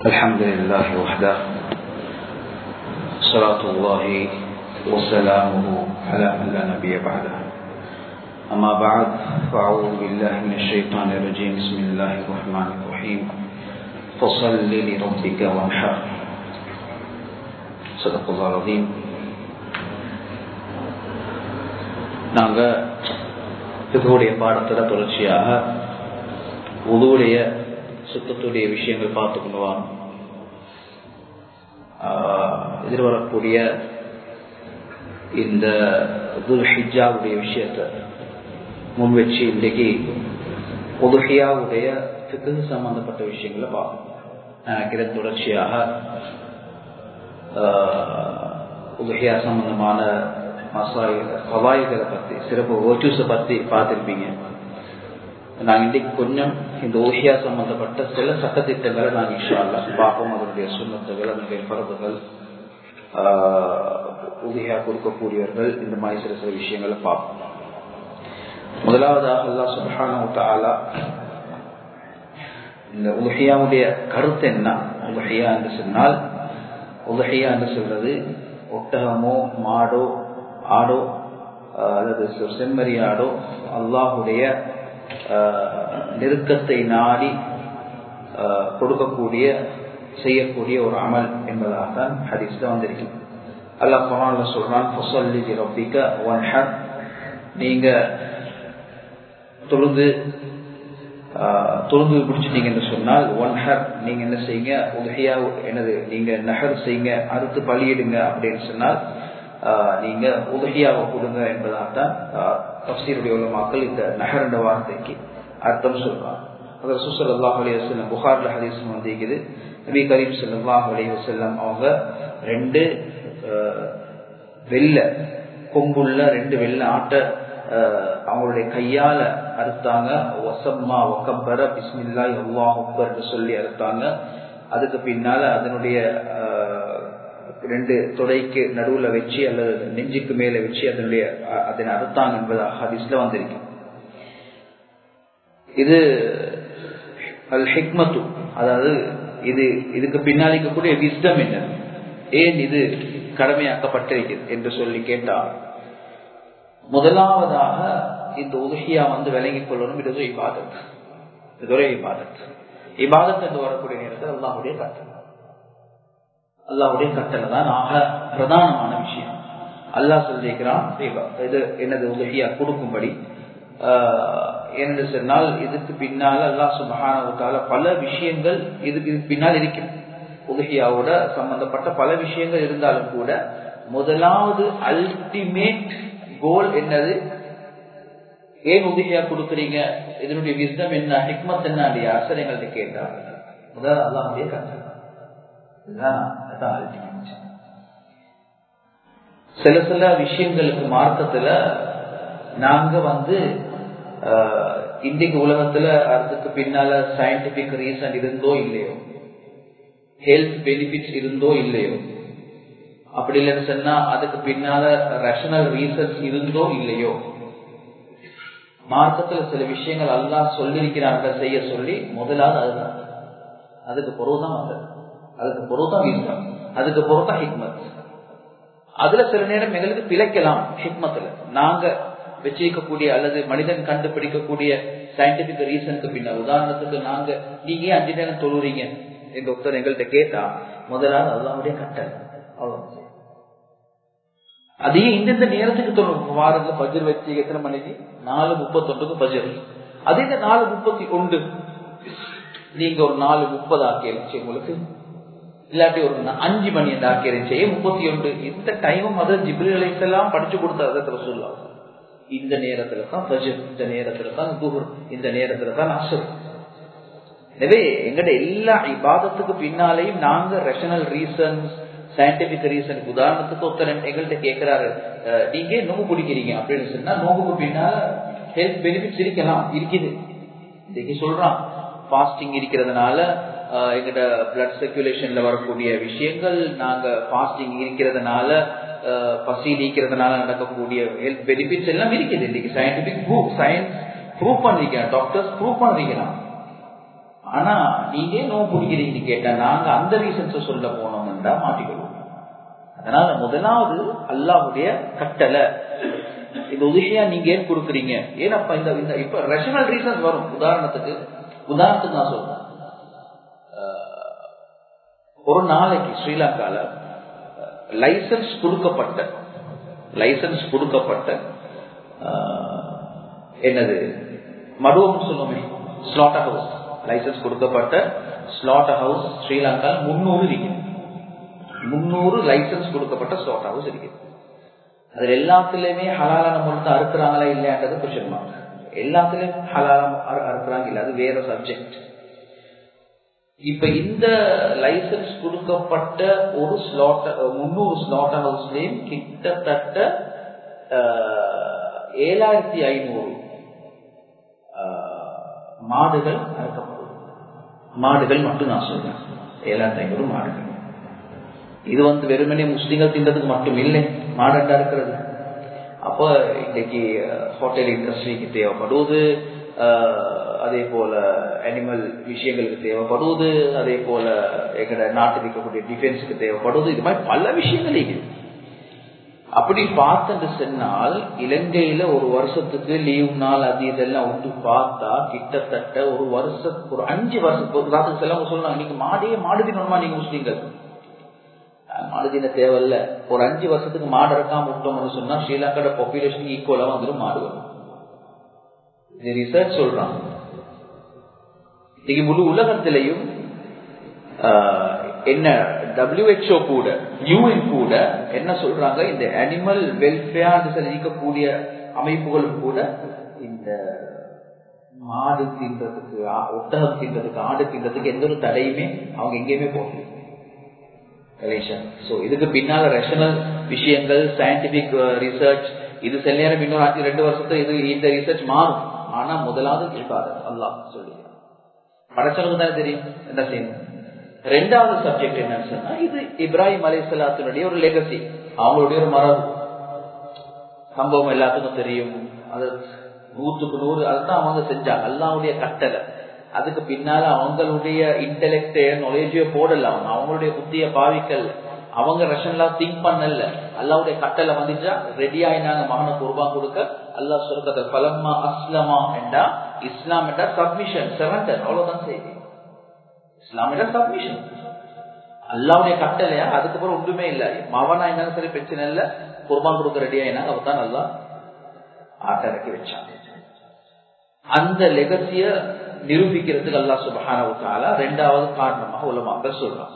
الحمد لله وحده صلاة الله وسلامه على من لا نبي بعده أما بعد فأعوذ بالله من الشيطان الرجيم بسم الله الرحمن الرحيم فصل لربك وانحر صدق الله العظيم நாங்கள் இதுடைய பாடத்தில் தொடர்ச்சியாக உதுவுடைய சுத்தத்துடைய விஷயங்கள் பார்த்து கொண்டு வரோம் எதிர்வரக்கூடிய இந்த துல்ஹிஜாவுடைய விஷயத்தை முன் வச்சு இன்றைக்கு உதுஹியாவுடைய திக்கு சம்பந்தப்பட்ட விஷயங்களை பார்க்கணும் நினைக்கிறேன் தொடர்ச்சியாக உதுஹியா சம்பந்தமான மசாய் கவாய்களை பற்றி சிறப்பு ஓச்சூஸை பற்றி பார்த்துருப்பீங்க நாங்கள் இன்றைக்கு கொஞ்சம் இந்த ஓஹியா சம்பந்தப்பட்ட சில சட்டத்திட்டங்களை நாங்கள் இன்ஷால்லா பார்ப்போம் அதனுடைய சுண்ணத்துகள் அதனுடைய பரப்புகள் உதவியா கொடுக்கக்கூடியவர்கள் இந்த மாதிரி சில சில விஷயங்களை பார்ப்போம் முதலாவதாக அல்லா சுபஹானா இந்த உலகையாவுடைய கருத்து என்ன உலகையா என்று சொன்னால் உலகையா என்று சொல்றது ஒட்டகமோ மாடோ ஆடோ அல்லது செம்மறி ஆடோ அல்லாஹுடைய நெருக்கத்தை நாடி கொடுக்கக்கூடிய செய்யக்கூடிய ஒரு அமல் என்பதாகத்தான் ஹதீஸ்ல வந்திருக்கு அல்லாஹ் குரான்ல சொல்றான் ஃபசல்லி ரப்பிக ஒன்ஹர் நீங்க தொழுது தொழுது பிடிச்சிட்டீங்கன்னு சொன்னால் ஒன்ஹர் நீங்க என்ன செய்யுங்க உதகையா என்னது நீங்க நகர் செய்யுங்க அறுத்து பலியிடுங்க அப்படின்னு சொன்னால் நீங்க உதகையாவை கொடுங்க என்பதாகத்தான் தப்சீருடைய உள்ள மக்கள் இந்த நகர் என்ற வார்த்தைக்கு அர்த்தம் சொல்றாங்க அதில் சுசல் அல்லாஹ் அலி வசல்லம் புகார்ல ஹதீஸ் வந்திருக்குது நபி கரீம் சல்லாஹ் அலி வசல்லம் அவங்க ரெண்டு வெள்ள கொம்புள்ள ரெண்டு வெள்ள ஆட்டை அவங்களுடைய கையால அறுத்தாங்க ஒசம்மா ஒக்கம்பர பிஸ்மில்லா எவ்வா ஒக்கர்னு சொல்லி அறுத்தாங்க அதுக்கு பின்னால அதனுடைய ரெண்டு தொடைக்கு நடுவுல வச்சு அல்லது நெஞ்சுக்கு மேல வச்சு அதனுடைய அதனை அறுத்தாங்க என்பதாக ஹதீஸ்ல வந்திருக்கு இது அல் ஹிக்மத்து அதாவது இது இதுக்கு பின்னால் இருக்கக்கூடிய விஸ்டம் என்ன ஏன் இது கடமையாக்கப்பட்டிருக்கிறது என்று சொல்லி கேட்டால் முதலாவதாக இந்த உதகியா வந்து விளங்கிக் கொள்ளணும் இது ஒரு இபாதத் இது ஒரு இபாதத் இபாதத் என்று வரக்கூடிய நேரத்தில் அல்லாஹுடைய கட்டளை அல்லாஹுடைய கட்டளை தான் ஆக பிரதானமான விஷயம் அல்லாஹ் சொல்லியிருக்கிறான் இது எனது உதவியா கொடுக்கும்படி என்று சொன்னால் இதுக்கு பின்னால் அல்லா சுபகானவுக்கால பல விஷயங்கள் இதுக்கு இதுக்கு பின்னால் இருக்கும் உதகியாவோட சம்பந்தப்பட்ட பல விஷயங்கள் இருந்தாலும் கூட முதலாவது அல்டிமேட் கோல் என்னது ஏன் உதவியா கொடுக்குறீங்க இதனுடைய விசம் என்ன ஹிக்மத் என்ன அசர் எங்கள்கிட்ட கேட்டா முதல் அல்லாஹுடைய கட்டளை சில சில விஷயங்களுக்கு மார்க்கத்துல நாங்க வந்து இன்றைக்கு உலகத்துல அதுக்கு பின்னால சயின்டிபிக் ரீசன் இருந்தோ இல்லையோ ஹெல்த் பெனிஃபிட்ஸ் இருந்தோ இல்லையோ அப்படி இல்லைன்னு சொன்னா அதுக்கு பின்னால ரேஷனல் ரீசன்ஸ் இருந்தோ இல்லையோ மார்க்கத்துல சில விஷயங்கள் எல்லாம் சொல்லியிருக்கிறார்கள் செய்ய சொல்லி முதலாவது அதுதான் அதுக்கு பொருள்தான் வந்தது அதுக்கு பொருள்தான் வீசம் அதுக்கு பொருள்தான் ஹிக்மத் அதுல சில நேரம் எங்களுக்கு பிழைக்கலாம் ஹிக்மத்துல நாங்க வச்சிருக்கக்கூடிய அல்லது மனிதன் கண்டுபிடிக்கக்கூடிய சயின்டிபிக் ரீசனுக்கு பின்ன உதாரணத்துக்கு நாங்க நீங்க அஞ்சு நேரம் தொழுறீங்க எங்க ஒருத்தர் எங்கள்கிட்ட கேட்டா முதலாவது அல்லாவுடைய கட்டல் அவ்வளவு அதையும் இந்தந்த நேரத்துக்கு தொண்ணூறு வாரங்க பஜர் வச்சு எத்தனை மணிக்கு நாலு முப்பத்தொன்றுக்கு பஜர் அதே இந்த நாலு முப்பத்தி ஒன்று நீங்க ஒரு நாலு முப்பது ஆக்கியிருச்சு உங்களுக்கு இல்லாட்டி ஒரு அஞ்சு மணி அந்த ஆக்கியிருச்சு முப்பத்தி ஒன்று இந்த டைமும் அதை ஜிப்ரில் எல்லாம் படிச்சு கொடுத்ததை சொல்லலாம் இந்த நேரத்துல தான் பஜர் இந்த நேரத்துல தான் குஹர் இந்த நேரத்துல தான் அசர் எனவே எங்கட எல்லா இபாதத்துக்கு பின்னாலேயும் நாங்க ரேஷனல் ரீசன்ஸ் சயின்டிபிக் ரீசன் உதாரணத்துக்கு ஒருத்தர் எங்கள்கிட்ட கேட்கிறாரு நீங்க நோம்பு பிடிக்கிறீங்க அப்படின்னு சொன்னா நோம்புக்கு பின்னால ஹெல்த் பெனிஃபிட்ஸ் இருக்கலாம் இருக்குது இன்னைக்கு சொல்றான் ஃபாஸ்டிங் இருக்கிறதுனால எங்கட பிளட் சர்க்குலேஷன்ல வரக்கூடிய விஷயங்கள் நாங்க ஃபாஸ்டிங் இருக்கிறதுனால பசி நீக்கிறதுனால நடக்கக்கூடிய ஹெல்த் பெனிஃபிட்ஸ் எல்லாம் இருக்குது இன்னைக்கு சயின்டிபிக் ப்ரூஃப் சயின்ஸ் ப்ரூவ் பண்ணிருக்கிறான் டாக்டர்ஸ் ப்ரூவ் பண்ணிருக்கிறான் ஆனா நீங்க நோ பிடிக்கிறீங்கன்னு கேட்டா நாங்க அந்த ரீசன்ஸ் சொல்ல போனோம்னா மாட்டிக்கொள்வோம் அதனால முதலாவது அல்லாவுடைய கட்டளை இந்த உதவியா நீங்க ஏன் கொடுக்குறீங்க ஏன்னப்பா இந்த இந்த இப்ப ரேஷனல் ரீசன்ஸ் வரும் உதாரணத்துக்கு உதாரணத்துக்கு நான் சொல்றேன் ஒரு நாளைக்கு ஸ்ரீலங்கால லைசன்ஸ் கொடுக்கப்பட்ட லைசன்ஸ் கொடுக்கப்பட்ட என்னது மடுவம் சொல்லுமே ஸ்லாட்டர் ஹவுஸ் லைசன்ஸ் கொடுக்கப்பட்ட ஸ்லாட்டர் ஹவுஸ் ஸ்ரீலங்கா முன்னூறு இருக்குது முன்னூறு லைசன்ஸ் கொடுக்கப்பட்ட ஸ்லாட்டர் ஹவுஸ் இருக்குது அதுல எல்லாத்துலயுமே ஹலாலான முறை அறுக்கிறாங்களா இல்லையான்றது கொஸ்டின் மார்க் எல்லாத்துலயும் ஹலாலம் அறுக்கிறாங்க இல்ல அது வேற சப்ஜெக்ட் இப்ப இந்த லைசன்ஸ் கொடுக்கப்பட்ட ஒரு ஸ்லாட்டர் முன்னூறு ஸ்லாட்டர் ஹவுஸ்லயும் கிட்டத்தட்ட ஏழாயிரத்தி ஐநூறு மாடுகள் அறுக்கப்படும் மாடுகள் மட்டும் நான் சொல்றேன் ஏழாயிரத்தி ஐநூறு மாடுகள் இது வந்து வெறுமனே முஸ்லீம்கள் தின்றதுக்கு மட்டும் இல்லை மாடண்டா இருக்கிறது அப்போ இன்னைக்கு ஹோட்டல் இண்டஸ்ட்ரிக்கு தேவைப்படுவது அதே போல அனிமல் விஷயங்களுக்கு தேவைப்படுவது அதே போல எங்கட நாட்டுக்கு இருக்கக்கூடிய டிஃபென்ஸுக்கு தேவைப்படுவது இது மாதிரி பல விஷயங்கள் இருக்குது அப்படி பார்த்துட்டு சொன்னால் இலங்கையில ஒரு வருஷத்துக்கு லீவ் நாள் அது இதெல்லாம் விட்டு பார்த்தா கிட்டத்தட்ட ஒரு வருஷம் ஒரு அஞ்சு வருஷத்துக்கு செல்லவங்க சொல்லலாம் நீங்க மாடியே மாடு தினமா நீங்க முஸ்லீம்கள் மாடு தின தேவையில்ல ஒரு அஞ்சு வருஷத்துக்கு மாடு இறக்காம விட்டோம்னு சொன்னா ஸ்ரீலங்காவோட பாப்புலேஷன் ஈக்குவலா வந்துடும் மாடு வரும் இது ரிசர்ச் சொல்றான் இன்னைக்கு முழு உலகத்திலையும் என்ன டபிள்யூஹெச்ஓ கூட யூஎன் கூட என்ன சொல்றாங்க இந்த அனிமல் வெல்ஃபேர் இருக்கக்கூடிய அமைப்புகளும் கூட இந்த மாடு தின்றதுக்கு ஒட்டகம் தின்றதுக்கு ஆடு தின்றதுக்கு எந்த ஒரு தடையுமே அவங்க எங்கேயுமே போகல ஸோ இதுக்கு பின்னால ரேஷனல் விஷயங்கள் சயின்டிபிக் ரிசர்ச் இது சில நேரம் இன்னொரு அஞ்சு ரெண்டு வருஷத்துல இது இந்த ரிசர்ச் மாறும் ஆனா முதலாவது இருக்காது அல்லாஹ் சொல்லி படைச்சவனுக்கு தானே தெரியும் என்ன செய்யணும் ரெண்டாவது சப்ஜெக்ட் என்னன்னு சொன்னா இது இப்ராஹிம் அலிசல்லாத்தினுடைய ஒரு லெகசி அவங்களுடைய ஒரு மரபு சம்பவம் எல்லாத்துக்கும் தெரியும் அது நூற்றுக்கு நூறு அதுதான் அவங்க செஞ்சாங்க அல்லாவுடைய கட்டளை அதுக்கு பின்னால அவங்களுடைய இன்டெலெக்ட நாலேஜையோ போடல அவங்க அவங்களுடைய புத்திய பாவிக்கல் அவங்க ரஷன்லாம் திங்க் பண்ணல அல்லாவுடைய கட்டளை வந்துச்சா ரெடி ஆயினாங்க மகனை குர்பான் கொடுக்க அல்லா சொர்க்கத்தை பலம்மா அஸ்லமா என்றா இஸ்லாம் என்றா சப்மிஷன் செவன்டர் அவ்வளவுதான் செய்தி இஸ்லாம் என்றா சப்மிஷன் அல்லாவுடைய கட்டளையா அதுக்கப்புறம் ஒன்றுமே இல்ல மவனா என்னன்னு சரி பிரச்சனை இல்ல குர்பான் கொடுக்க ரெடி ஆயினாங்க அவர் தான் நல்லா ஆட்ட இறக்கி வச்சாங்க அந்த லெகசிய நிரூபிக்கிறதுக்கு அல்லா சுபஹான ரெண்டாவது காரணமாக உலமாக்கள் சொல்றாங்க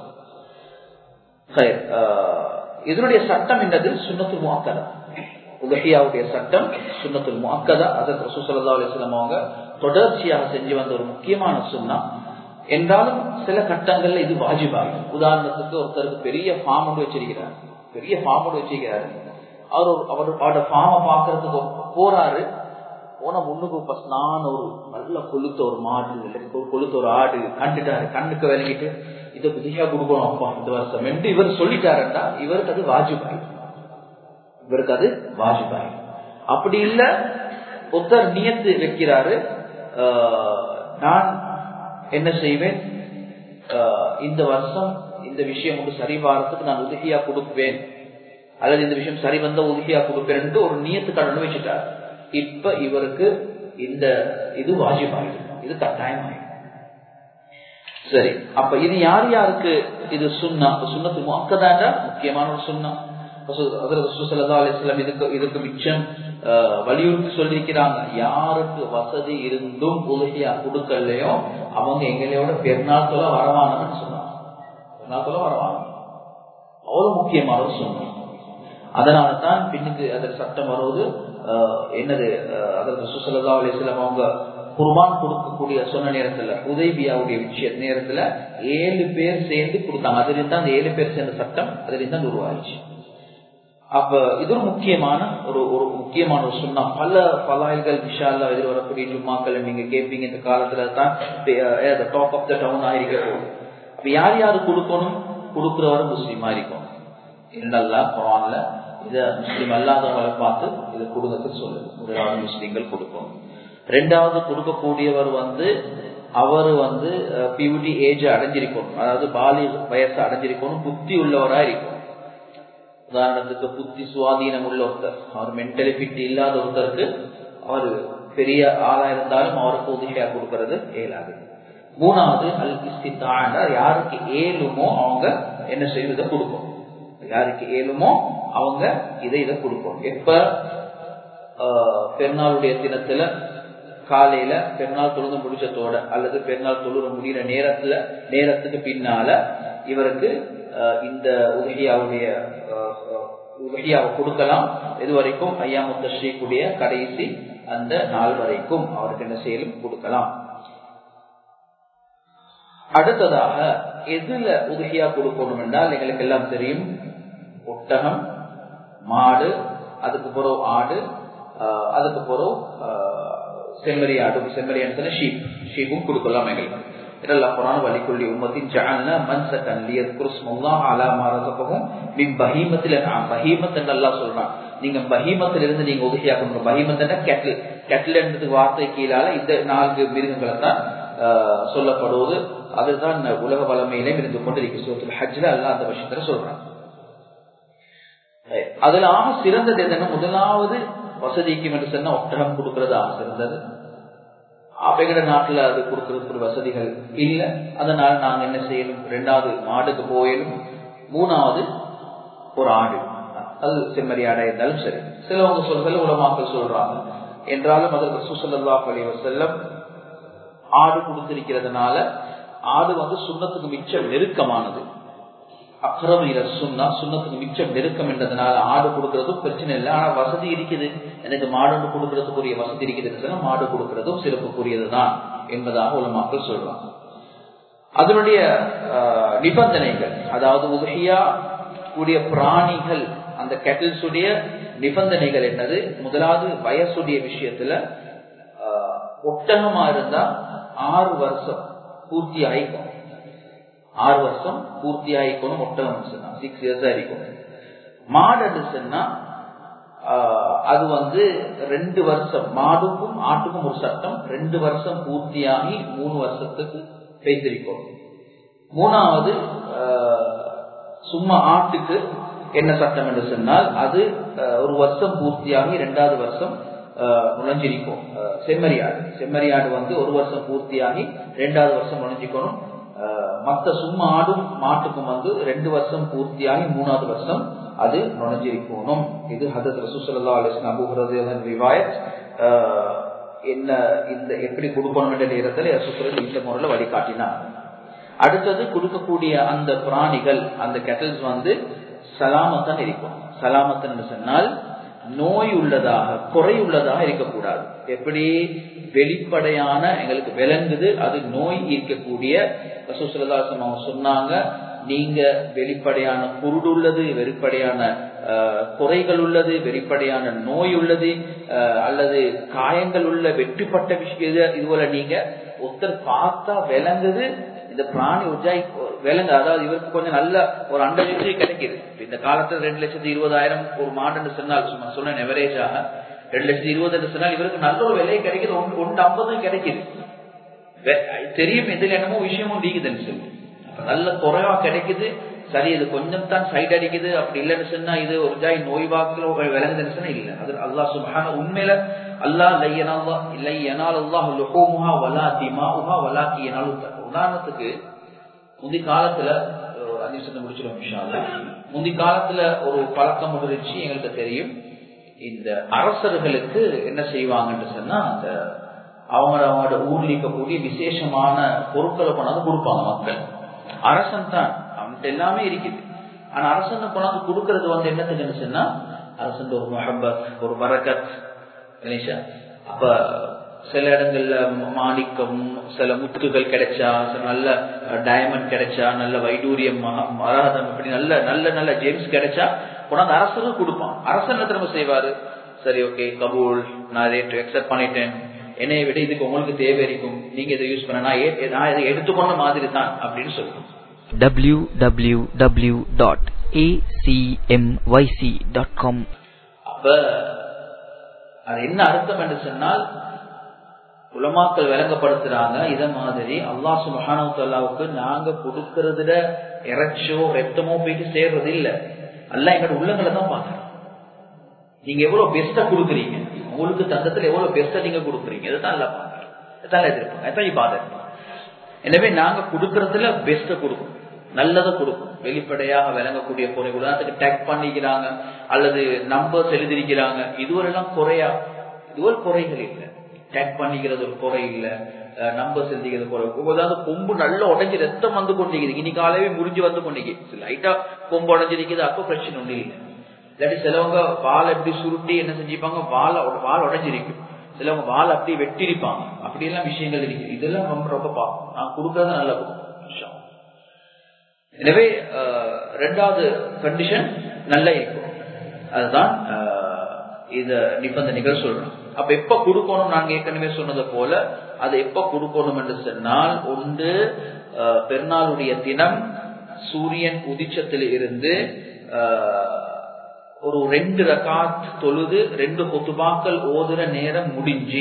இதனுடைய சட்டம் என்னது சுண்ணத்து முக்கதா உதஹியாவுடைய சட்டம் சுண்ணத்துல் முக்கதா அதற்கு ரசூசல்லா அலிஸ்லாம் அவங்க தொடர்ச்சியாக செஞ்சு வந்த ஒரு முக்கியமான சுண்ணா என்றாலும் சில கட்டங்கள்ல இது வாஜிபாகும் உதாரணத்துக்கு ஒருத்தருக்கு பெரிய ஃபார்ம் ஒன்று வச்சிருக்கிறார் பெரிய ஃபார்ம் ஒன்று வச்சிருக்கிறாரு அவர் அவர் அவரோட ஃபார்மை பாக்குறதுக்கு போறாரு போன முன்னுக்கு ஃபர்ஸ்ட் நான் ஒரு நல்ல கொளுத்த ஒரு மாடு இல்லை கொளுத்த ஒரு ஆடு கண்டுட்டாரு கண்ணுக்கு விளங்கிட்டு இதை புதியா கொடுக்கணும் அப்பா இந்த வருஷம் என்று இவர் சொல்லிட்டாருண்டா இவருக்கு அது வாஜிபாய் இவருக்கு அது வாஜிபாய் அப்படி இல்ல ஒருத்தர் நியத்து வைக்கிறாரு நான் என்ன செய்வேன் இந்த வருஷம் இந்த விஷயம் ஒன்று சரி வாரத்துக்கு நான் உதவியா கொடுப்பேன் அல்லது இந்த விஷயம் சரி வந்த உதவியா கொடுப்பேன் ஒரு நியத்து கடன் வச்சுட்டார் இப்ப இவருக்கு இந்த இது வாஜிபாயிடும் இது கட்டாயமாயிடும் சரி அப்ப இது யார் யாருக்கு இது சுண்ணா சுண்ணத்து முக்கதாண்டா முக்கியமான ஒரு சுண்ணா இதுக்கு இதுக்கு மிச்சம் வலியுறுத்தி சொல்லியிருக்கிறாங்க யாருக்கு வசதி இருந்தும் உதவியா கொடுக்கலையோ அவங்க எங்களையோட பெருநாள் சொல்ல வரவானன்னு சொன்னாங்க பெருநாள் சொல்ல வரவான அவ்வளவு முக்கியமான ஒரு சொன்னாங்க அதனால தான் பின்னுக்கு அதில் சட்டம் வருவது என்னது அதற்கு சுசலதா அலிஸ்லாம் அவங்க குர்பான் கொடுக்கக்கூடிய சொன்ன நேரத்துல உதய்பியாவுடைய விஷய நேரத்துல ஏழு பேர் சேர்ந்து கொடுத்தாங்க அதுல இருந்து அந்த ஏழு பேர் சேர்ந்த சட்டம் அதுல இருந்து அந்த உருவாயிடுச்சு அப்ப இது ஒரு முக்கியமான ஒரு ஒரு முக்கியமான ஒரு சொன்னா பல பலாய்கள் விஷால எதிர் வரக்கூடிய ஜும்மாக்கள் நீங்க கேட்பீங்க இந்த காலத்துல தான் டாப் ஆஃப் த டவுன் ஆயிருக்க போகுது அப்ப யார் யாரு கொடுக்கணும் கொடுக்கிறவரும் முஸ்லீமா இருக்கும் என்னெல்லாம் குரான்ல இத முஸ்லீம் அல்லாதவங்களை பார்த்து இதை கொடுங்கன்னு சொல்லுது முதலாவது முஸ்லீம்கள் கொடுக்கணும் ரெண்டாவது கொடுக்கக்கூடியவர் வந்து அவர் வந்து பியூட்டி ஏஜ் அடைஞ்சிருக்கணும் அதாவது பாலி வயசு அடைஞ்சிருக்கணும் புத்தி உள்ளவரா இருக்கும் உதாரணத்துக்கு புத்தி சுவாதீனம் உள்ள ஒருத்தர் அவர் மென்டலி ஃபிட் இல்லாத ஒருத்தருக்கு அவர் பெரிய ஆளா இருந்தாலும் அவருக்கு உதவியா கொடுக்கறது இயலாது மூணாவது அல் இஸ்தித்தாண்டா யாருக்கு ஏழுமோ அவங்க என்ன செய்யும் இதை கொடுக்கும் யாருக்கு ஏழுமோ அவங்க இதை இதை கொடுக்கும் எப்ப பெருநாளுடைய தினத்துல காலையில பெருநாள் தொழுது முடிச்சதோட அல்லது பெருநாள் தொழுற முடிகிற நேரத்துல நேரத்துக்கு பின்னால இவருக்கு இந்த உதகியாவுடைய உதகியாவை கொடுக்கலாம் இது வரைக்கும் ஐயா முத்தஸ்ரீக்குடைய கடைசி அந்த நாள் வரைக்கும் அவருக்கு என்ன செய்யலும் கொடுக்கலாம் அடுத்ததாக எதுல உதகியா கொடுக்கணும் என்றால் எங்களுக்கு எல்லாம் தெரியும் ஒட்டகம் மாடு அதுக்கு பிறகு ஆடு அதுக்கு பிறகு செம்மறி ஆடு செம்மறியான ஷீப் ஷீப்பும் கொடுக்கலாம் எங்களுக்கு இதெல்லாம் குரான் வலிக்குள்ளி உம்மத்தின் ஜஅல்னா மன்சகன் லியذكر اسم الله على ما رزقهم من بهيمة الانعام பஹீமத் என்று அல்லாஹ் சொல்றான் நீங்க பஹீமத்துல இருந்து நீங்க உதவியா கொண்டு பஹீமத்னா கேட்டில் கேட்டில் என்றது வார்த்தை கீழால இந்த நான்கு மிருகங்களை தான் சொல்லப்படுவது அதுதான் உலக வளமையிலே இருந்து கொண்டிருக்கு சூரத்துல் ஹஜ்ல அல்லாஹ் அந்த விஷயத்துல சொல்றான் அதுல ஆக சிறந்தது என்னன்னா முதலாவது வசதிக்கும் என்று சொன்னா ஒட்டகம் கொடுக்கறது ஆக சிறந்தது அவைகள நாட்டுல அது கொடுக்கறதுக்கு வசதிகள் இல்ல அதனால நாங்க என்ன செய்யணும் ரெண்டாவது மாடுக்கு போயிடும் மூணாவது ஒரு ஆடு அது செம்மறி ஆடா இருந்தாலும் சரி சிலவங்க சொல்கள் உலமாக்கள் சொல்றாங்க என்றாலும் அதற்கு சுசல்லா பழிவ செல்லம் ஆடு கொடுத்திருக்கிறதுனால ஆடு வந்து சுண்ணத்துக்கு மிச்சம் நெருக்கமானது அக்கறம் இல சுண்ணா சுண்ணத்துக்கு மிச்சம் நெருக்கம் என்றதுனால ஆடு கொடுக்கறதும் பிரச்சனை இல்லை ஆனா வசதி இருக்குது எனக்கு மாடு கொடுக்கறதுக்குரிய வசதி இருக்குது மாடு கொடுக்கறதும் சிறப்புக்குரியதுதான் என்பதாக உள்ள மக்கள் சொல்றாங்க அதனுடைய நிபந்தனைகள் அதாவது உதகியா கூடிய பிராணிகள் அந்த கெட்டில்ஸ் உடைய நிபந்தனைகள் என்னது முதலாவது வயசுடைய விஷயத்துல ஒட்டகமா இருந்தா ஆறு வருஷம் பூர்த்தி ஆயிக்கும் ஆறு வருஷம் பூர்த்தி ஆயிக்கணும் ஒட்டகம் சொன்னா சிக்ஸ் இயர்ஸ் ஆயிருக்கும் மாடு சொன்னா அது வந்து ரெண்டு வருஷம் மாடுக்கும் ஆட்டுக்கும் ஒரு சட்டம் ரெண்டு வருஷம் பூர்த்தியாகி மூணு வருஷத்துக்கு பெய்திருக்கும் மூணாவது சும்மா ஆட்டுக்கு என்ன சட்டம் என்று சொன்னால் அது ஒரு வருஷம் பூர்த்தியாகி இரண்டாவது வருஷம் நுழைஞ்சிருக்கும் செம்மறியாடு செம்மறியாடு வந்து ஒரு வருஷம் பூர்த்தியாகி இரண்டாவது வருஷம் நுழைஞ்சிக்கணும் மத்த சும்மா ஆடும் மாட்டுக்கும் வந்து ரெண்டு வருஷம் பூர்த்தியாகி மூணாவது வருஷம் அது நுழைஞ்சிருக்கணும் இது ஹதத் ரசூசல்லா அலிஸ்லாம் அபுஹரது ரிவாயத் என்ன இந்த எப்படி கொடுக்கணும் என்ற நேரத்தில் ரசூசரது இந்த முறையில் வழிகாட்டினார் அடுத்தது கொடுக்கக்கூடிய அந்த பிராணிகள் அந்த கெட்டல்ஸ் வந்து சலாமத்தன் இருக்கும் சலாமத்தன் சொன்னால் நோய் உள்ளதாக குறை உள்ளதாக இருக்கக்கூடாது எப்படி வெளிப்படையான எங்களுக்கு விளங்குது அது நோய் இருக்கக்கூடிய ரசூசலதாசன் அவங்க சொன்னாங்க நீங்க வெளிப்படையான குருடு உள்ளது வெளிப்படையான குறைகள் உள்ளது வெளிப்படையான நோய் உள்ளது அல்லது காயங்கள் உள்ள வெட்டுப்பட்ட விஷயம் இதுபோல நீங்க ஒருத்தர் பார்த்தா விளங்குது இந்த பிராணி உஜாய் விலங்கு அதாவது இவருக்கு கொஞ்சம் நல்ல ஒரு அண்டர் லிட்டரி கிடைக்குது இந்த காலத்துல ரெண்டு லட்சத்தி இருபதாயிரம் ஒரு மாடுன்னு சொன்னால் சும்மா சொன்ன எவரேஜாக ரெண்டு லட்சத்தி இருபது சொன்னால் இவருக்கு நல்ல ஒரு விலை கிடைக்குது ஒன்று ஒன்று ஐம்பதும் கிடைக்குது தெரியும் எதில் என்னமோ விஷயமும் நீக்குதுன்னு சொல்லி நல்ல குறைவா கிடைக்குது சரி இது கொஞ்சம் தான் சைட் அடிக்குது அப்படி இல்லைன்னு சொன்னா இது ஒரு ஜாய் நோய் வாக்குல விளங்குதுன்னு சொன்னா இல்ல அது அல்லா சுபஹான உண்மையில அல்லா லையனாலா இல்லை எனால் அல்லாஹ் லுஹோமுஹா வலா திமாவுஹா வலாக்கி எனாலும் உதாரணத்துக்கு முந்தி காலத்துல அதிசத்தை முடிச்சிடும் விஷயம் முந்தி காலத்துல ஒரு பழக்கம் இருந்துச்சு எங்களுக்கு தெரியும் இந்த அரசர்களுக்கு என்ன செய்வாங்கன்னு சொன்னா அந்த அவங்க அவங்களோட ஊர்ல இருக்கக்கூடிய விசேஷமான பொருட்களை கொண்டாந்து கொடுப்பாங்க மக்கள் அரசன் தான் அவன்கிட்ட எல்லாமே இருக்குது ஆனா அரசன் கொண்டாந்து கொடுக்கறது வந்து என்னத்துக்குன்னு சொன்னா அரசன் ஒரு மஹபத் ஒரு வரக்கத் கணேஷா அப்ப சில இடங்கள்ல மாணிக்கம் சில முத்துகள் கிடைச்சா சில நல்ல டைமண்ட் கிடைச்சா நல்ல வைடூரியம் மரகதம் இப்படி நல்ல நல்ல நல்ல ஜேம்ஸ் கிடைச்சா கொண்டாந்து அரசரும் கொடுப்பான் அரசன் திரும்ப செய்வாரு சரி ஓகே கபூல் நான் இதை அக்செப்ட் பண்ணிட்டேன் என்னைய விட இதுக்கு உங்களுக்கு தேவை இருக்கும் நீங்க இதை யூஸ் பண்ண நான் நான் இதை எடுத்துக்கொண்ட மாதிரி தான் அப்படின்னு சொல்லுவோம் www.acmyc.com அப்ப அது என்ன அர்த்தம் என்று சொன்னால் உலமாக்கள் விளங்கப்படுத்துறாங்க இத மாதிரி அல்லா சுபஹானவுக்கு நாங்க கொடுக்கறதுல இறைச்சோ ரத்தமோ போயிட்டு சேர்றது இல்ல அல்ல எங்களோட உள்ளங்களை தான் பாக்குறோம் நீங்க எவ்வளவு பெஸ்டா கொடுக்குறீங்க உங்களுக்கு தந்தத்துல எவ்வளவு பெஸ்டா நீங்க கொடுக்குறீங்க இதைத்தான் எல்லாம் பாக்குறோம் இதான் எதிர்ப்பாங்க இதான் இபாதத் எனவே நாங்க கொடுக்கறதுல பெஸ்ட கொடுக்கணும் நல்லதை கொடுக்கும் வெளிப்படையாக விளங்கக்கூடிய பொருள் உதாரணத்துக்கு டேக் பண்ணிக்கிறாங்க அல்லது நம்பர்ஸ் எழுதிருக்கிறாங்க இதுவரெல்லாம் குறையா இதுவரை குறைகள் இல்லை டேக் பண்ணிக்கிறது ஒரு குறை இல்லை நம்பர்ஸ் எழுதிக்கிறது குறை ஏதாவது கொம்பு நல்லா உடஞ்சி ரத்தம் வந்து கொண்டிருக்குது இன்னைக்கு காலவே முடிஞ்சு வந்து கொண்டிருக்கு லைட்டா கொம்பு உடஞ்சிருக்குது அப்போ பிரச்சனை ஒண்ணு இல்லை இல்லாட்டி சிலவங்க வால் எப்படி சுருட்டி என்ன செஞ்சுப்பாங்க வால் வால் உடஞ்சிருக்கும் சிலவங்க வால் அப்படி வெட்டிருப்பாங்க அப்படி எல்லாம் விஷயங்கள் இருக்கு இதெல்லாம் ரொம்ப ரொம்ப பார்க்கும் நான் கொடுக்கறது நல்ல விஷயம் எனவே ரெண்டாவது கண்டிஷன் நல்லா இருக்கும் அதுதான் இத நிபந்தனைகள் சொல்றோம் அப்ப எப்ப கொடுக்கணும் நாங்க ஏற்கனவே சொன்னது போல அது எப்ப கொடுக்கணும் என்று சொன்னால் ஒன்று பெருநாளுடைய தினம் சூரியன் உதிச்சத்தில் இருந்து ஒரு ரெண்டு ரகாத் தொழுது ரெண்டு கொத்துபாக்கள் ஓதுற நேரம் முடிஞ்சு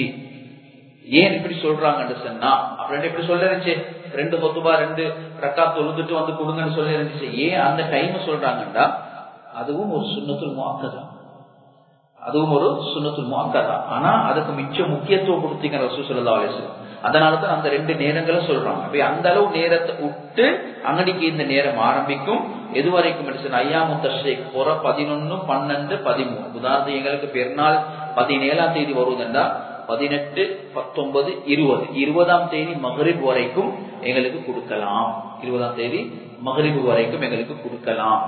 ஏன் இப்படி சொல்றாங்கன்னு சொன்னா அப்புறம் எப்படி சொல்ல இருந்துச்சு ரெண்டு கொத்துபா ரெண்டு ரக்கா தொழுதுட்டு வந்து கொடுங்கன்னு சொல்ல இருந்துச்சு ஏன் அந்த டைம் சொல்றாங்கண்டா அதுவும் ஒரு சுண்ணத்துல் முவாக்கதான் அதுவும் ஒரு சுண்ணத்துல் முவாக்கதான் ஆனா அதுக்கு மிச்ச முக்கியத்துவம் கொடுத்தீங்க ரசூ சொல்லா அலிஸ்லாம் அதனாலதான் அந்த ரெண்டு நேரங்களை சொல்றாங்க அப்ப அந்த அளவு நேரத்தை விட்டு அங்கடிக்கு இந்த நேரம் ஆரம்பிக்கும் எது வரைக்கும் ஐயாமு தஷேக் போற பதினொன்னு பன்னெண்டு பதிமூணு உதாரணம் எங்களுக்கு பெருநாள் பதினேழாம் தேதி வருவதுண்டா பதினெட்டு பத்தொன்பது இருபது இருபதாம் தேதி மகரிப் வரைக்கும் எங்களுக்கு கொடுக்கலாம் இருபதாம் தேதி மகரிப் வரைக்கும் எங்களுக்கு கொடுக்கலாம்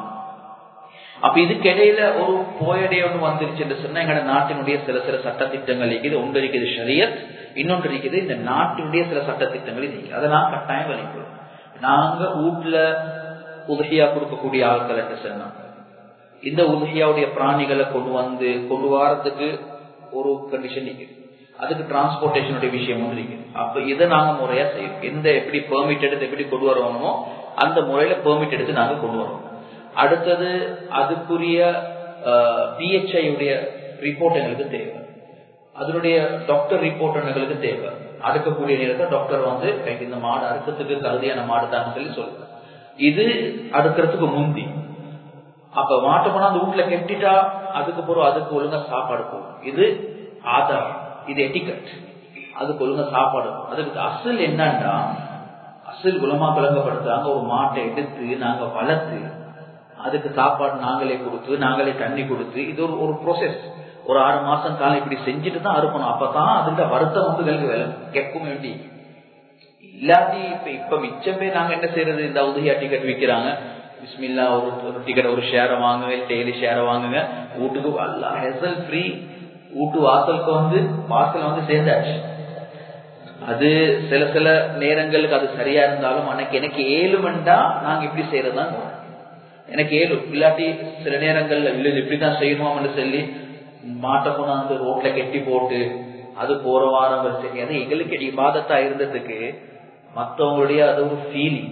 அப்ப இதுக்கிடையில ஒரு போயடை ஒன்று வந்துருச்சு சொன்னா எங்களோட நாட்டினுடைய சில சில சட்ட திட்டங்கள் இருக்குது ஒன்று இருக்குது ஷரியத் இன்னொன்று இருக்குது இந்த நாட்டினுடைய சில சட்ட திட்டங்கள் இருக்குது அதை நான் கட்டாயம் வலிக்கிறோம் நாங்க வீட்டுல உதவியா கொடுக்கக்கூடிய ஆட்கள் என்று சொன்னாங்க இந்த உதவியாவுடைய பிராணிகளை கொண்டு வந்து கொண்டு வரதுக்கு ஒரு கண்டிஷன் இருக்குது அதுக்கு டிரான்ஸ்போர்டேஷனுடைய விஷயம் ஒன்று இருக்கு அப்ப இதை நாங்க முறையா செய்யணும் எந்த எப்படி பெர்மிட் எடுத்து எப்படி கொண்டு வரணுமோ அந்த முறையில பெர்மிட் எடுத்து நாங்க கொண்டு வரோம் அடுத்தது அதுக்குரிய பிஹெச்ஐ உடைய ரிப்போர்ட் எங்களுக்கு தேவை அதனுடைய டாக்டர் ரிப்போர்ட் எங்களுக்கு தேவை அறுக்கக்கூடிய நேரத்தில் டாக்டர் வந்து இந்த மாடு அறுக்கிறதுக்கு தகுதியான மாடு தான் சொல்லி சொல்லுங்க இது அடுக்கிறதுக்கு முந்தி அப்ப மாட்டை போனா அந்த வீட்டுல கெட்டிட்டா அதுக்கு பிறகு அதுக்கு ஒழுங்கா சாப்பாடு போகும் இது ஆதாரம் இது எட்டிகட் அதுக்கு ஒழுங்கா சாப்பாடு அதுக்கு அசல் என்னன்னா அசல் குலமா கலங்கப்படுத்துறாங்க ஒரு மாட்டை எடுத்து நாங்க வளர்த்து அதுக்கு சாப்பாடு நாங்களே கொடுத்து நாங்களே தண்ணி கொடுத்து இது ஒரு ஒரு ப்ரோசஸ் ஒரு ஆறு மாசம் காலம் இப்படி செஞ்சுட்டு தான் அறுக்கணும் அப்பதான் அதுல வருத்தம் வந்து வேலை கேட்கும் வேண்டி இல்லாட்டி இப்ப இப்ப மிச்சம் பேர் நாங்க என்ன செய்யறது இந்த உதவியா டிக்கெட் விற்கிறாங்க பிஸ்மில்லா ஒரு ஒரு டிக்கெட் ஒரு ஷேரை வாங்குங்க டெய்லி ஷேரை வாங்குங்க வீட்டுக்கு அல்லா ஹெசல் ஃப்ரீ வீட்டு வாசலுக்கு வந்து வாசல் வந்து சேர்ந்தாச்சு அது சில சில நேரங்களுக்கு அது சரியா இருந்தாலும் அன்னைக்கு எனக்கு ஏழுமெண்டா நாங்க இப்படி செய்யறதுதான் எனக்கு ஏழு இல்லாட்டி சில நேரங்கள்ல இல்லை இப்படிதான் செய்யணும்னு சொல்லி மாட்டை கொண்டாந்து ரோட்ல கெட்டி போட்டு அது போற வாரம் சரி அது எங்களுக்கு இபாதத்தா இருந்ததுக்கு மற்றவங்களுடைய அது ஒரு ஃபீலிங்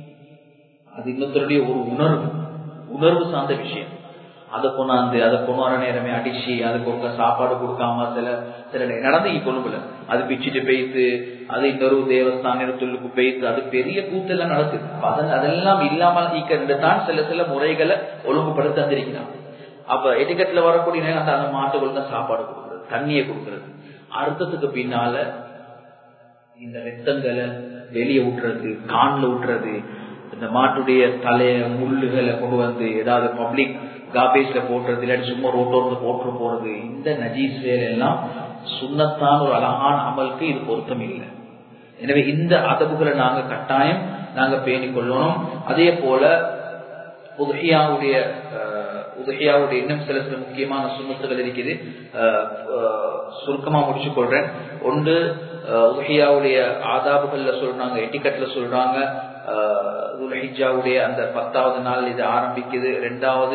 அது இன்னொருத்தருடைய ஒரு உணர்வு உணர்வு சார்ந்த விஷயம் அதை கொண்டாந்து அதை கொண்டு வர நேரமே அடிச்சு அதுக்கு உங்க சாப்பாடு கொடுக்காம சில சில நடந்து கொழும்புல அது பிச்சுட்டு பெய்த்து அது இன்னொரு தேவஸ்தானத்துக்கு பெய்த்து அது பெரிய கூத்தெல்லாம் நடக்குது அதன் அதெல்லாம் இல்லாமல் ஈக்கிறது தான் சில சில முறைகளை ஒழுங்குபடுத்த தந்திருக்கிறான் அப்ப எட்டிக்கட்டுல வரக்கூடிய நேரம் அந்த அந்த மாட்டுகளுக்கு தான் சாப்பாடு கொடுக்கறது தண்ணியை கொடுக்கறது அர்த்தத்துக்கு பின்னால இந்த ரத்தங்களை வெளியே விட்டுறது கான்ல விட்டுறது இந்த மாட்டுடைய தலைய முள்ளுகளை கொண்டு வந்து ஏதாவது பப்ளிக் காபேஜ்ல போட்டுறது இல்லாட்டி சும்மா ரோட்டோர்ந்து போட்டு போறது இந்த நஜீஸ் வேலை எல்லாம் சுண்ணத்தான் ஒரு அழகான அமலுக்கு இது பொருத்தம் இல்லை எனவே இந்த அதவுகளை நாங்க கட்டாயம் நாங்க பேணிக் கொள்ளணும் அதே போல உதகியாவுடைய உதகியாவுடைய இன்னும் சில சில முக்கியமான சுண்ணத்துகள் இருக்குது சுருக்கமா முடிச்சு கொள்றேன் ஒன்று உதகியாவுடைய ஆதாபுகள்ல சொல்றாங்க எட்டிக்கட்ல சொல்றாங்க துல்ஹிஜாவுடைய அந்த பத்தாவது நாள் இது ஆரம்பிக்குது ரெண்டாவது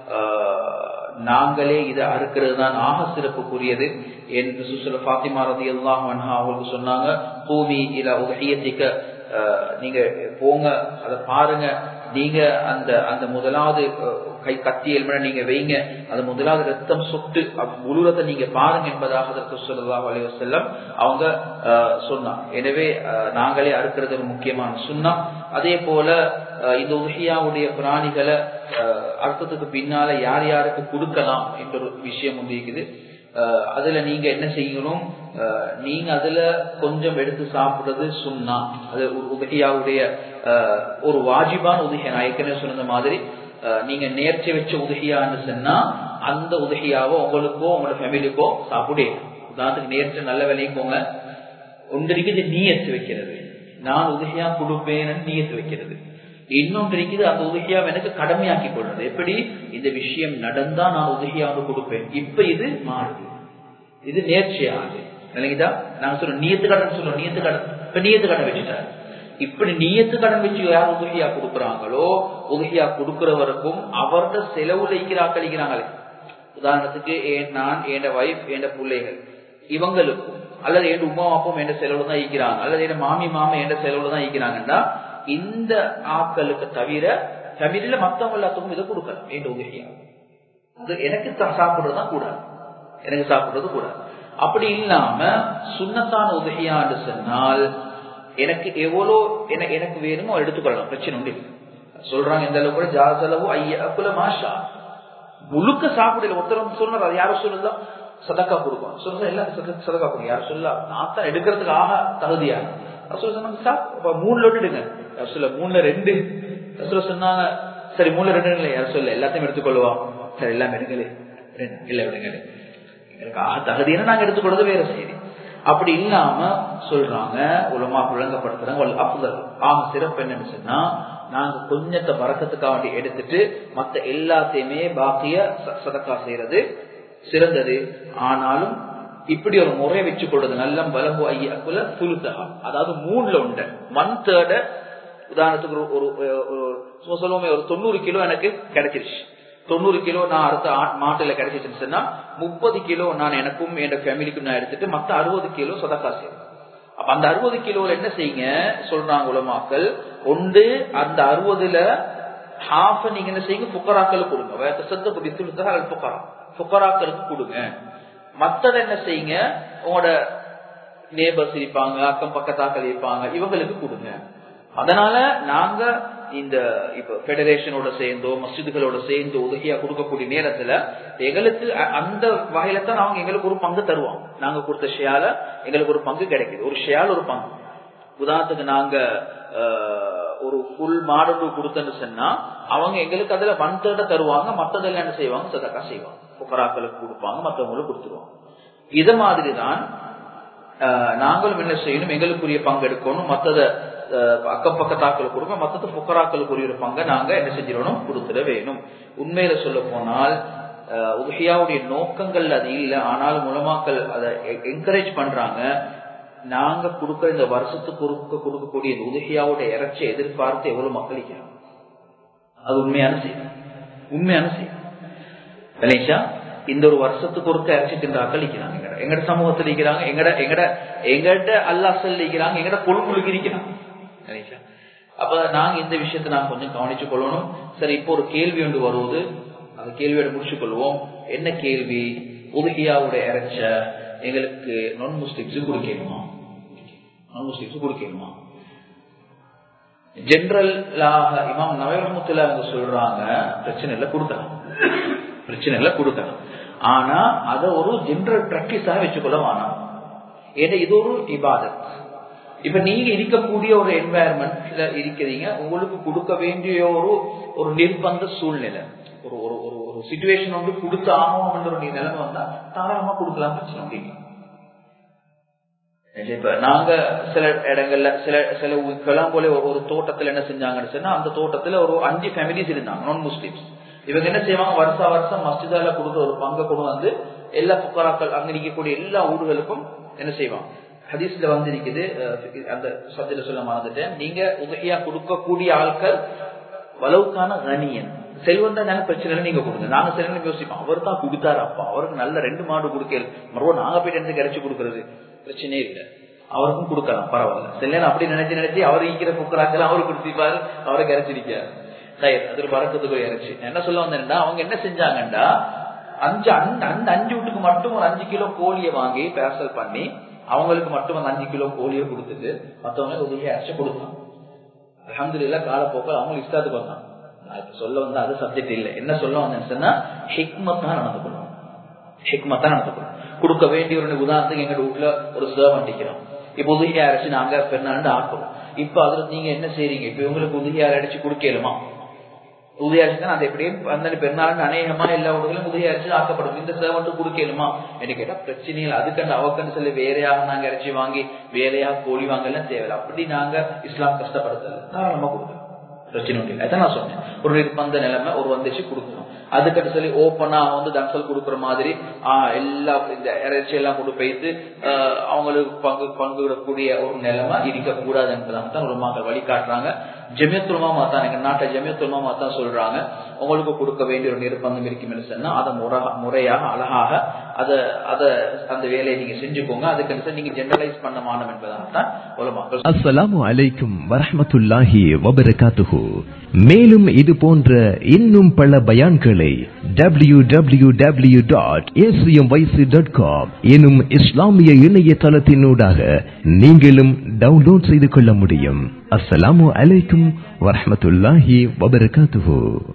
நாங்களே இதை அறுக்கிறது தான் ஆக சிறப்புக்குரியது என்று சுசுல பாத்திமா ரதி எல்லாம் அவங்களுக்கு சொன்னாங்க பூமி இல்ல உதயத்திக்க நீங்க போங்க அதை பாருங்க நீங்க அந்த அந்த முதலாவது கை கத்தி எலும்பட நீங்க வைங்க அந்த முதலாவது ரத்தம் சொட்டு முழுவதை நீங்க பாருங்க என்பதாக அதற்கு சொல்லலாம் அலைய செல்லம் அவங்க சொன்னாங்க எனவே நாங்களே அறுக்கிறது ஒரு முக்கியமான சுண்ணா அதே போல இந்த உதகியாவுடைய பிராணிகளை அர்த்தத்துக்கு பின்னால யார் யாருக்கு கொடுக்கலாம் என்ற ஒரு விஷயம் வந்து இருக்குது அதுல நீங்க என்ன செய்யணும் நீங்க அதுல கொஞ்சம் எடுத்து சாப்பிடுறது சுண்ணா அது உதகியாவுடைய ஒரு வாஜிபான உதகியா நான் ஏற்கனவே சொன்ன மாதிரி நீங்க நேர்ச்சி வச்ச உதகியான்னு சொன்னா அந்த உதகியாவோ உங்களுக்கோ உங்களோட ஃபேமிலிக்கோ சாப்பிடே உதாரணத்துக்கு நேர்ச்சி நல்ல வேலையும் போங்க ஒன்றிற்கு நீயத்து வைக்கிறது நான் உதகியா கொடுப்பேன்னு நீயத்து வைக்கிறது இன்னொன்று இருக்குது அந்த உதகியா எனக்கு கடமையாக்கி கொள்றது எப்படி இந்த விஷயம் நடந்தா நான் உதகியா வந்து கொடுப்பேன் இப்ப இது மாறுது இது நேர்ச்சியாது நினைக்குதா நாங்க சொல்றோம் நீயத்து கடன் சொல்றோம் நீயத்து கடன் இப்ப நீயத்து கடன் வச்சுட்டாரு இப்படி நீயத்து கடன் வச்சு யார் உதகியா கொடுக்குறாங்களோ உதகியா கொடுக்கிறவருக்கும் அவரது செலவுல ஈக்கிறாக்களிக்கிறாங்களே உதாரணத்துக்கு நான் என் வைஃப் என் பிள்ளைகள் இவங்களுக்கும் அல்லது என் உமா அப்பும் என் செலவுல தான் ஈக்கிறாங்க அல்லது என் மாமி மாமா என் செலவுல தான் ஈக்கிறாங்கன்னா இந்த ஆக்களுக்கு தவிர தமிழில மத்தவங்க எல்லாத்துக்கும் இதை கொடுக்கலாம் என் உதவியா அது எனக்கு சாப்பிடுறதுதான் கூடாது எனக்கு சாப்பிடுறது கூடாது அப்படி இல்லாம சுண்ணத்தான உதவியான்னு சொன்னால் எனக்கு எவ்வளோ எனக்கு வேணுமோ எடுத்துக்கொள்ளலாம் பிரச்சனை உண்டு சொல்றாங்க இந்த அளவு கூட ஜாசலவு ஐயா மாஷா முழுக்க சாப்பிடல ஒருத்தர் சொல்றாரு அது யாரும் சொல்லலாம் சதக்கா கொடுக்கும் சொல்ற எல்லாம் சதக்கா கொடுங்க யாரும் சொல்லலாம் நான் தான் எடுக்கிறதுக்கு ஆக தகுதியா மூணுல எடுங்க சொல்ல மூணுல ரெண்டு சொன்னாங்க சரி மூணுல ரெண்டு இல்லை யாரும் சொல்ல எல்லாத்தையும் எடுத்துக்கொள்ளுவா சரி எல்லாம் எடுங்களே இல்ல விடுங்களே எங்களுக்கு ஆக தகுதியான நாங்க எடுத்துக்கொள்றது வேற செய்தி அப்படி இல்லாம சொல்றாங்க உலமா விளங்கப்படுத்துறாங்க அப்புதல் ஆக சிறப்பு என்னன்னு சொன்னா நாங்க கொஞ்சத்தை பறக்கத்துக்காக எடுத்துட்டு மத்த எல்லாத்தையுமே பாக்கிய சதக்கா செய்யறது சிறந்தது ஆனாலும் இப்படி ஒரு முறை வச்சு கொள்றது நல்ல பலபு ஐயாக்குல துலுத்தகா அதாவது மூணுல உண்ட ஒன் தேர்ட உதாரணத்துக்கு ஒரு ஒரு சொல்லுவோமே ஒரு தொண்ணூறு கிலோ எனக்கு கிடைச்சிருச்சு தொண்ணூறு கிலோ நான் அடுத்த மாட்டுல கிடைச்சிச்சுன்னு சொன்னா முப்பது கிலோ நான் எனக்கும் என் ஃபேமிலிக்கும் நான் எடுத்துட்டு மத்த அறுபது கிலோ சொதக்கா செய்வேன் அப்ப அந்த அறுபது கிலோல என்ன செய்யுங்க சொல்றாங்க உலமாக்கள் ஒன்று அந்த அறுபதுல ஹாஃப் நீங்க என்ன செய்யுங்க புக்கராக்களுக்கு கொடுங்க சத்த குடித்துழுத்தா புக்கரா புக்கராக்களுக்கு கொடுங்க மத்தத என்ன செய்யுங்க உங்களோட நேபர்ஸ் இருப்பாங்க அக்கம் பக்கத்தாக்கள் இருப்பாங்க இவங்களுக்கு கொடுங்க அதனால நாங்க இந்த இப்ப பெடரேஷனோட சேர்ந்தோ மசிதுகளோட சேர்ந்து உதவியா கொடுக்கக்கூடிய நேரத்துல எங்களுக்கு அந்த வகையில தான் அவங்க எங்களுக்கு ஒரு பங்கு தருவோம் நாங்க கொடுத்த ஷேல எங்களுக்கு ஒரு பங்கு கிடைக்குது ஒரு ஷேல் ஒரு பங்கு உதாரணத்துக்கு நாங்க ஒரு புல் மாடு கொடுத்தன்னு சொன்னா அவங்க எங்களுக்கு அதுல ஒன் தேர்ட தருவாங்க மத்ததெல்லாம் என்ன செய்வாங்க சதக்கா செய்வாங்க புக்கராக்களுக்கு கொடுப்பாங்க மற்றவங்களுக்கு கொடுத்துருவாங்க இது மாதிரிதான் நாங்களும் என்ன செய்யணும் எங்களுக்குரிய பங்கு எடுக்கணும் மத்தத அக்கம் பக்கத்தாக்கள் கொடுக்க மத்தது புக்கராக்களுக்குரிய ஒரு பங்கை நாங்க என்ன செஞ்சிடணும் கொடுத்துட வேணும் உண்மையில சொல்ல போனால் உதகியாவுடைய நோக்கங்கள் அது இல்லை ஆனாலும் மூலமாக்கள் அதை என்கரேஜ் பண்றாங்க நாங்க கொடுக்க இந்த வருஷத்துக்கு கொடுக்க கொடுக்கக்கூடிய இந்த உதகியாவுடைய இறைச்சியை எதிர்பார்த்து எவ்வளவு மக்களிக்கிறாங்க அது உண்மையான செய்தி உண்மையான செய்தி கணேஷா இந்த ஒரு வருஷத்துக்கு ஒருக்க இறைச்சி தின்றாக்கள் இருக்கிறாங்க எங்கட எங்கட சமூகத்தில் இருக்கிறாங்க எங்கட எங்கட எங்கட அல்லாசல் இருக்கிறாங்க எங்கட கொழும்புலுக்கு இருக்கிறாங்க கணேஷா அப்ப நாங்க இந்த விஷயத்தை நாங்க கொஞ்சம் கவனிச்சு கொள்ளணும் சரி இப்போ ஒரு கேள்வி ஒன்று வருவது அந்த கேள்வியோட முடிச்சு கொள்வோம் என்ன கேள்வி உதகியாவுடைய இறைச்ச எங்களுக்கு நான் முஸ்லிம்ஸுக்கு கொடுக்கணுமா நான் முஸ்லிம்ஸுக்கு கொடுக்கணுமா ஜென்ரலாக இமாம் நவரமுத்துல அவங்க சொல்றாங்க பிரச்சனை இல்லை கொடுக்கலாம் பிரச்சனை இல்லை கொடுக்கலாம் ஆனா அத ஒரு ஜென்ரல் பிராக்டிஸாக வச்சுக்கொள்ள வேணாம் ஏன்னா இது ஒரு இபாதத் இப்ப நீங்க இருக்கக்கூடிய ஒரு என்வாயர்மெண்ட்ல இருக்கிறீங்க உங்களுக்கு கொடுக்க வேண்டிய ஒரு ஒரு நிர்பந்த சூழ்நிலை ஒரு ஒரு ஒரு ஒரு சுச்சுவேஷன் வந்து கொடுத்து ஆகணும்ன்ற ஒரு நிலைமை வந்தா தாராளமா கொடுக்கலாம் பிரச்சனை முடியும் இப்ப நாங்க சில இடங்கள்ல சில சில கிளம்போல ஒரு தோட்டத்துல என்ன செஞ்சாங்கன்னு சொன்னா அந்த தோட்டத்துல ஒரு அஞ்சு ஃபேமிலிஸ் இருந்தாங்க நான் முஸ்லிம்ஸ் இவங்க என்ன செய்வாங்க வருஷா வருஷம் மஸ்ஜிதால கொடுக்குற ஒரு பங்கை கொண்டு வந்து எல்லா புக்கராக்கள் அங்க இருக்கக்கூடிய எல்லா ஊர்களுக்கும் என்ன செய்வாங்க ஹதீஸ்ல வந்து இருக்குது அந்த சப்ஜெக்ட் சொல்ல மறந்துட்டேன் நீங்க உதவியா கொடுக்கக்கூடிய ஆட்கள் வளவுக்கான கனியன் செல்வம் தான் பிரச்சனை நீங்க கொடுங்க நாங்க சில யோசிப்போம் அவர் தான் கொடுத்தாரு அப்பா அவருக்கு நல்ல ரெண்டு மாடு கொடுக்கல மறுபடியும் நாங்க போயிட்டு எனக்கு கிடைச்சு கொடுக்கறது பிரச்சனையே இல்லை அவருக்கும் கொடுக்கலாம் பரவாயில்ல சில நேரம் அப்படி நினைச்சு நினைச்சு அவர் ஈக்கிற புக்கராக்கள் அவரு கொடுத்திருப்பாரு அவரை கிடைச்சிருக்காரு தயிர் அது ஒரு பறக்கத்துக்குரிய இறைச்சி நான் என்ன சொல்ல வந்தேன்டா அவங்க என்ன செஞ்சாங்கண்டா அஞ்சு அந்த அந்த அஞ்சு வீட்டுக்கு மட்டும் ஒரு அஞ்சு கிலோ கோழியை வாங்கி பேர்சல் பண்ணி அவங்களுக்கு மட்டும் அந்த அஞ்சு கிலோ கோழியை கொடுத்துட்டு மற்றவங்க உதவி அரைச்சு கொடுத்தாங்க அலமதுல்லா காலப்போக்கில் அவங்க இஷ்டத்துக்கு வந்தாங்க நான் இப்ப சொல்ல வந்து அது சப்ஜெக்ட் இல்லை என்ன சொல்ல வந்தேன்னு சொன்னா ஹிக்மத்தா நடந்து கொள்ளும் ஹிக்மத்தா நடந்து கொள்ளும் கொடுக்க வேண்டிய ஒரு உதாரணத்துக்கு எங்க வீட்டுல ஒரு சர்வன் அடிக்கிறோம் இப்ப உதவியா அரைச்சு நாங்க பெண்ணாண்டு ஆக்குறோம் இப்ப அதுல நீங்க என்ன செய்றீங்க இப்ப உங்களுக்கு உதவியா அடிச்சு கொடுக்கலுமா உதயாரிச்சு அது எப்படியே அந்த பெருநாள் அநேகமா எல்லா உடலும் உதயாரிச்சு ஆக்கப்படும் இந்த சேவன்ட்டு கொடுக்கலுமா என்று கேட்டா பிரச்சனை இல்லை அதுக்கண்டு அவக்கன்னு சொல்லி வேறையாக நாங்க இறைச்சி வாங்கி வேறையாக கோழி வாங்கலாம் தேவையில்லை அப்படி நாங்க இஸ்லாம் கஷ்டப்படுத்தல தாராளமா கொடுக்கலாம் பிரச்சனை ஒன்றும் இல்லை அதான் நான் சொன்னேன் ஒரு நிர்பந்த நிலைமை ஒரு வந்துச்சு கொடுக்கணும் அதுக்கட்டு சொல்லி ஓப்பனா வந்து தம்சல் கொடுக்குற மாதிரி ஆஹ் எல்லா இந்த இறைச்சி எல்லாம் கொண்டு போயிட்டு அவங்களுக்கு பங்கு பங்குவிடக்கூடிய ஒரு நிலைமை இருக்கக்கூடாது என்பதாக தான் ஒரு மக்கள் வழிகாட்டுறாங்க ஜெமியத்துலமா தான் எங்க நாட்டை ஜெமியத்துலமா தான் சொல்றாங்க உங்களுக்கு கொடுக்க வேண்டிய ஒரு நிர்பந்தம் இருக்கும் சொன்னா அதை முறை முறையாக அழகாக அதை அதை அந்த வேலையை நீங்க செஞ்சுக்கோங்க அதுக்கு நீங்க ஜெனரலைஸ் பண்ண மானம் என்பதாக தான் ஒரு மக்கள் அஸ்ஸலாமு அலைக்கும் வரஹமத்துல்லாஹி வபரகாத்துஹு மேலும் இது போன்ற இன்னும் பல பயான்களை W W W dot dot com எனும் இஸ்லாமிய இணையதளத்தினூடாக நீங்களும் டவுன்லோட் செய்து கொள்ள முடியும் அஸ்ஸலாமு அலைக்கும் வரஹமத்துல்லாஹி வபரகாத்துஹு